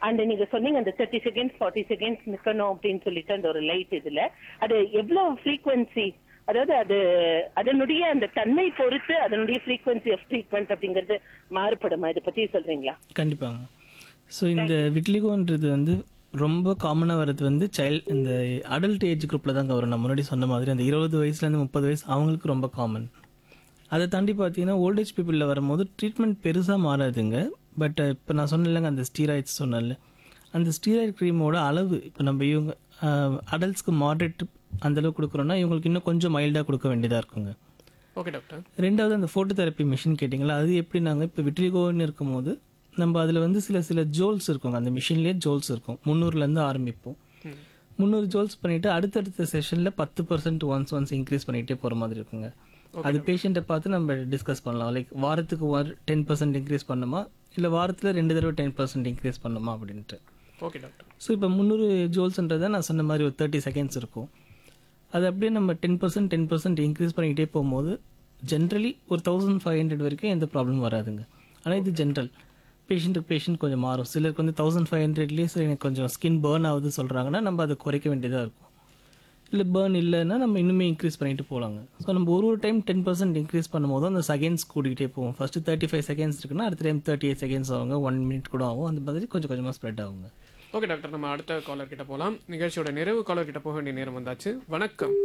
and நீங்க சொன்னீங்க அந்த தேர்ட்டி செகண்ட்ஸ் ஃபார்ட்டி செகண்ட்ஸ் நிக்கணும் அப்படின்னு சொல்லிட்டு அந்த ஒரு லைட் இதுல அது எவ்வளவு ஃப்ரீக்வன்சி அதாவது அது அதனுடைய அந்த தன்மை பொறுத்து அதனுடைய ஃப்ரீக்வன்சி ஆஃப் ட்ரீட்மெண்ட் அப்படிங்கிறது மாறுபடுமா இதை பத்தி சொல்றீங்களா கண்டிப்பாங்க ஸோ இந்த விட்லிகோன்றது வந்து ரொம்ப காமனாக வர்றது வந்து சைல்ட் இந்த அடல்ட் ஏஜ் குரூப்பில் தாங்க வரும் நான் முன்னாடி சொன்ன மாதிரி அந்த இருபது வயசுலேருந்து முப்பது வயசு அவங்களுக்கு ரொம்ப காமன் அதை தாண்டி பார்த்தீங்கன்னா ஓல்டேஜ் பீப்புளில் வரும்போது ட்ரீட்மெண்ட் பெருசாக மாறாதுங்க பட் இப்போ நான் சொன்னேன்லங்க அந்த ஸ்டீராய்ட்ஸ் சொன்னேன்ல அந்த ஸ்டீராய்டு க்ரீமோட அளவு இப்போ நம்ம இவங்க அடல்ட்ஸ்க்கு மாடரேட் அந்தளவு கொடுக்குறோன்னா இவங்களுக்கு இன்னும் கொஞ்சம் மைல்டாக கொடுக்க வேண்டியதாக இருக்குங்க ஓகே டாக்டர் ரெண்டாவது அந்த ஃபோட்டோ தெரப்பி மிஷின் கேட்டிங்களா அது எப்படி நாங்கள் இப்போ விட்ரிகோன்னு இருக்கும்போது நம்ம அதில் வந்து சில சில ஜோல்ஸ் இருக்குங்க அந்த மிஷின்லேயே ஜோல்ஸ் இருக்கும் முந்நூறுலேருந்து ஆரம்பிப்போம் முந்நூறு ஜோல்ஸ் பண்ணிவிட்டு அடுத்தடுத்த செஷனில் பத்து பர்சன்ட் ஒன்ஸ் ஒன்ஸ் இன்க்ரீஸ் பண்ணிகிட்டே போகிற மாதிரி இருக்குங்க அது பேஷண்ட்டை பார்த்து நம்ம டிஸ்கஸ் பண்ணலாம் லைக் வாரத்துக்கு ஒரு டென் பர்சன்ட் இன்க்ரீஸ் பண்ணுமா இல்லை வாரத்தில் ரெண்டு தடவை டென் பர்சன்ட் இன்க்ரீஸ் பண்ணுமா அப்படின்ட்டு ஓகே டாக்டர் ஸோ இப்போ முந்நூறு ஜோல்ஸ்ன்றதை நான் சொன்ன மாதிரி ஒரு தேர்ட்டி செகண்ட்ஸ் இருக்கும் அது அப்படியே நம்ம ten percent ten percent increase பண்ணிக்கிட்டே போகும்போது ஜென்ரலி ஒரு தௌசண்ட் ஃபைவ் ஹண்ட்ரட் வரைக்கும் எந்த ப்ராப்ளம் வராதுங்க ஆனால் இது ஜென்ரல் பேஷண்ட்டுக்கு பேஷண்ட் கொஞ்சம் மாறும் சிலருக்கு வந்து தௌசண்ட் ஃபைவ் ஹண்ட்ரட்லேயே சரி எனக்கு கொஞ்சம் ஸ்கின் பேர்ன் ஆகுது சொல்கிறாங்கன்னா நம்ம அதை குறைக்க வேண்டியதாக இருக்கும் இல்லை பேர்ன் இல்லைன்னா நம்ம இன்னுமே இன்க்ரீஸ் பண்ணிட்டு போகலாங்க ஸோ நம்ம ஒரு ஒரு டைம் டென் பர்சன்ட் இன்க்ரீஸ் பண்ணும்போது அந்த செகண்ட்ஸ் கூட்டிகிட்டே போவோம் ஃபஸ்ட்டு தேர்ட்டி ஃபைவ் செகண்ட்ஸ் இருக்குன்னா அடுத்த டைம் தேர்ட்டி எயிட் செகண்ட்ஸ் ஆகுங்க ஒன் மினிட் கூட ஆகும் அந்த மாதிரி கொஞ்சம் கொஞ்சமாக ஸ்ப்ரெட் ஆகுங்க ஓகே டாக்டர் நம்ம அடுத்த காலர் கிட்ட போகலாம் நிகழ்ச்சியோட நிறைவு காலர் கிட்ட போக வேண்டிய நேரம் வந்தாச்சு வணக்கம்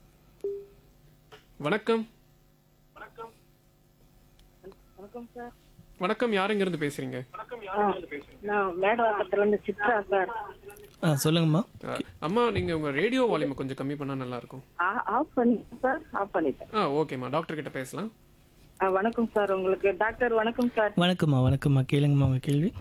வணக்கம் வணக்கம் சார் வணக்கம் யாருங்க இருந்து பேசுறீங்க நான் மேடவாக்கத்துல இருந்து சித்ரா சார் ஆ சொல்லுங்கம்மா அஹ், அம்மா நீங்க உங்க ரேடியோ வால்யூமை கொஞ்சம் கம்மி பண்ணா நல்லா இருக்கும் ஆஃப் பண்ணிட்டேன் சார் ஆஃப் பண்ணிட்டேன் ஆ ஓகேம்மா டாக்டர் கிட்ட பேசலாம் ஆ, வணக்கம் சார் உங்களுக்கு டாக்டர் வணக்கம் சார் வணக்கம்மா வணக்கம்மா கேளுங்கம்மா உங்கள் கேள்வி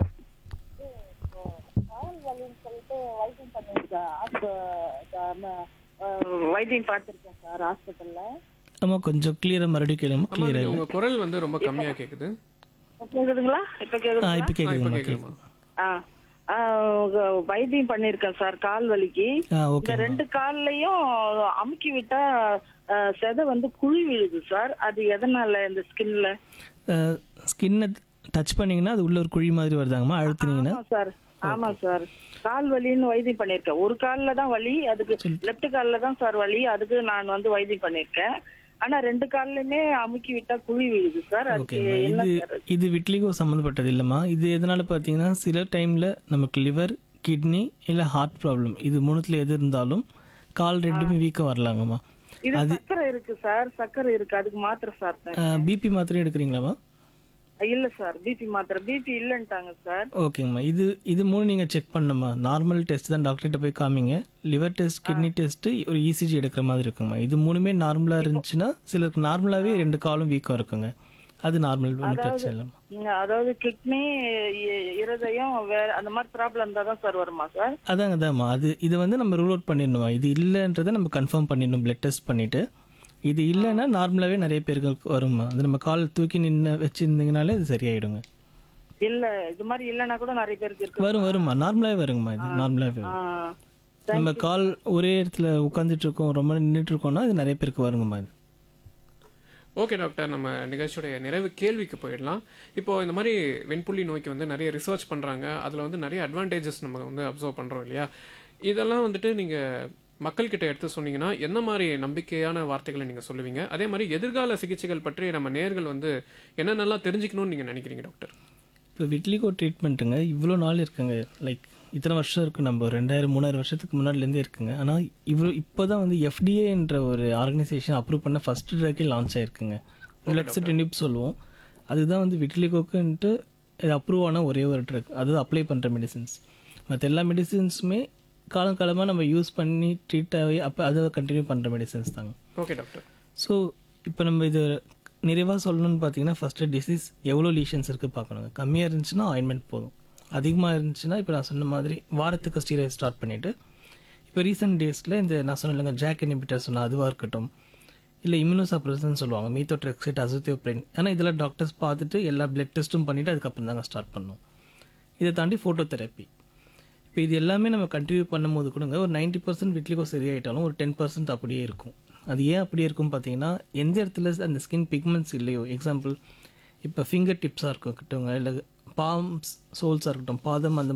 வைத்தியம் பார்த்திருக்கேன் சார் ஹாஸ்பிட்டல்ல ஆமா கொஞ்சம் கிளியராக மறுபடியும் கேளுங்கம்மா அம்மா கிளியராக நீங்க- உங்க குரல் வந்து ரொம்ப கம்மியா கேக்குது கேக்குதுங்களா இப்ப ஆ கேக்குதுங்களா இப்போ ஆ, இப்ப கேட்குதுங்கம்மா கேக்குதுமா ஆ ஆ, உங்க வைத்தியம் பண்ணிருக்கேன் சார் கால் வலிக்கு ஆ இந்த ஓகே ரெண்டு கால்லையும் அமுக்கி விட்டா ஆ, செதை வந்து குழி விழுது சார் அது எதனால இந்த ஸ்கின்ல ஸ்கின்னை டச் பண்ணீங்கன்னா அது உள்ள ஒரு குழி மாதிரி வருதாங்கம்மா அழுத்துனீங்கன்னா ஆமா சார் ஆமா சார் கால் வலின்னு வைத்தியம் பண்ணிருக்கேன் ஒரு கால்ல தான் வலி அதுக்கு லெஃப்ட் கால்ல தான் சார் வலி அதுக்கு நான் வந்து வைத்தியம் பண்ணிருக்கேன் ஆனா ரெண்டு கால்லயுமே அமுக்கி விட்டா குழி விழுது சார் அதுக்கு ஓகேம்மா என்ன இது சார் இது விட்லிகோ சம்மந்தப்பட்டது இல்லைம்மா இது எதனால பார்த்தீங்கன்னா சில டைமில் நமக்கு லிவர் கிட்னி இல்லை ஹார்ட் ப்ராப்ளம் இது மூணுத்துல எது இருந்தாலும் கால் ரெண்டுமே வீக்காக வரலாங்கம்மா இது சக்கரை இருக்கு சார் சக்கரை இருக்கு அதுக்கு மாத்திரை சார் பிபி மாத்திரையும் எடுக்கிறீங்களாம்மா இல்ல சார் பிபி மாத்திரை பிபி இல்லன்ட்டாங்க சார் ஓகேங்கம்மா இது இது மூணு நீங்கள் செக் பண்ணணுமா நார்மல் டெஸ்ட் தான் டாக்டர்கிட்ட போய் காமிங்க லிவர் டெஸ்ட் கிட்னி டெஸ்ட்டு ஒரு இசிஜி எடுக்கிற மாதிரி இருக்குங்கம்மா இது மூணுமே நார்மலாக இருந்துச்சுன்னா சிலருக்கு நார்மலாகவே ரெண்டு காலும் வீக்காக இருக்குங்க அது நார்மல் ஒன்றும் பிரச்சனை இல்லைம்மா இங்க அதாவது கிட்னி இருதயம் வேற அந்த மாதிரி ப்ராப்ளம் இருந்தா தான் சார் வருமா சார் அதாங்க அதாம்மா அது இது வந்து நம்ம ரூல் அவுட் பண்ணிடணுமா இது இல்லைன்றதை நம்ம கன்ஃபார்ம் பண்ணிடணும் பிளட் டெஸ்ட் பண்ணிவிட்டு இது இல்லைன்னா நார்மலாகவே நிறைய பேருக்கு வருமா அது நம்ம கால் தூக்கி நின்று வச்சுருந்தீங்கனாலே இது சரியாயிடுங்க இல்ல இது மாதிரி இல்லனா கூட நிறைய பேருக்கு இருக்கு வரும் வருமா நார்மலாகவே வருங்கம்மா இது நார்மலாகவே ஆ, வரும் நம்ம கால் ஒரே இடத்துல உட்காந்துட்டு இருக்கோம் ரொம்ப நின்றுட்டு இருக்கோம்னா இது நிறைய பேருக்கு வருங்கம்மா இது ஓகே டாக்டர் நம்ம நிகழ்ச்சியுடைய நிறைவு கேள்விக்கு போயிடலாம் இப்போ இந்த மாதிரி வெண்புள்ளி நோய்க்கு வந்து நிறைய ரிசர்ச் பண்றாங்க அதுல வந்து நிறைய அட்வான்டேஜஸ் நம்ம வந்து அப்சர்வ் பண்றோம் இல்லையா இதெல்லாம் வந்துட்டு நீங்க மக்கள்கிட்ட எடுத்து சொன்னீங்கன்னா என்ன மாதிரி நம்பிக்கையான வார்த்தைகளை நீங்க சொல்லுவீங்க அதே மாதிரி எதிர்கால சிகிச்சைகள் பற்றி நம்ம நேர்கள் வந்து என்னென்னலாம் தெரிஞ்சுக்கணும்னு நீங்க நினைக்கிறீங்க டாக்டர் இப்போ விட்லிகோ ட்ரீட்மெண்ட்டுங்க இவ்வளோ நாள் இருக்குங்க லைக் இத்தனை வருஷம் இருக்குது நம்ம ரெண்டாயிரம் மூணாயிரம் வருஷத்துக்கு முன்னாடிலேருந்தே இருக்குங்க ஆனால் இவ்வளோ இப்போ தான் வந்து எஃப்டிஏன்ற ஒரு ஆர்கனைசேஷன் அப்ரூவ் பண்ண ஃபஸ்ட்டு ட்ரக்கே லான்ச் ஆயிருக்குங்க லெக்ஸிட்டினிப் சொல்லுவோம் அதுதான் வந்து விட்லிகோக்குன்ட்டு இது அப்ரூவ் ஆன ஒரே ஒரு ட்ரக் அது அப்ளை பண்ணுற மெடிசின்ஸ் மற்ற எல்லா மெடிசின்ஸுமே காலம் காலமாக நம்ம யூஸ் பண்ணி ட்ரீட் ஆகி அப்போ அதை கண்டினியூ பண்ணுற மெடிசின்ஸ் தாங்க ஓகே டாக்டர் ஸோ இப்போ நம்ம இது நிறைவாக சொல்லணும்னு பார்த்தீங்கன்னா ஃபஸ்ட்டு டிசீஸ் எவ்வளோ லீஷன்ஸ் இருக்குது பார்க்கணுங்க கம்மியாக இருந்துச்சுன்னா ஆயின்மெண்ட் போதும் அதிகமாக இருந்துச்சுன்னா இப்போ நான் சொன்ன மாதிரி வாரத்துக்கு ஸ்டீராய்ட் ஸ்டார்ட் பண்ணிவிட்டு இப்போ ரீசெண்ட் டேஸில் இந்த நான் சொன்னேன் ஜாக் இனிபிட்டர் சொன்ன அதுவாக இருக்கட்டும் இல்லை இம்யூனோசாப்ரசன் சொல்லுவாங்க மீத்தோட்ரெக்சைட் அசோத்தியோப்ரைன் ஆனால் இதெல்லாம் டாக்டர்ஸ் பார்த்துட்டு எல்லா பிளட் டெஸ்ட்டும் பண்ணிவிட்டு அதுக்கப்புறம் தாங்க ஸ்டார்ட் பண்ணோம் இதை தாண்டி ஃபோட்டோ தெரப்பி இப்போ இது எல்லாமே நம்ம கண்டினியூ பண்ணும்போது கூடங்க ஒரு நைன்ட்டி பர்சன்ட் விட்லிகோ சரியாயிட்டாலும் ஒரு டென் பர்சன்ட் அப்படியே இருக்கும் அது ஏன் அப்படியே இருக்கும் பார்த்தீங்கன்னா எந்த இடத்துல அந்த ஸ்கின் பிக்மெண்ட்ஸ் இல்லையோ எக்ஸாம்பிள் இப்போ ஃபிங்கர் டிப்ஸாக இருக்கட்டும் இல்லை பாம்ஸ் சோல்ஸாக இருக்கட்டும் பாதம் அந்த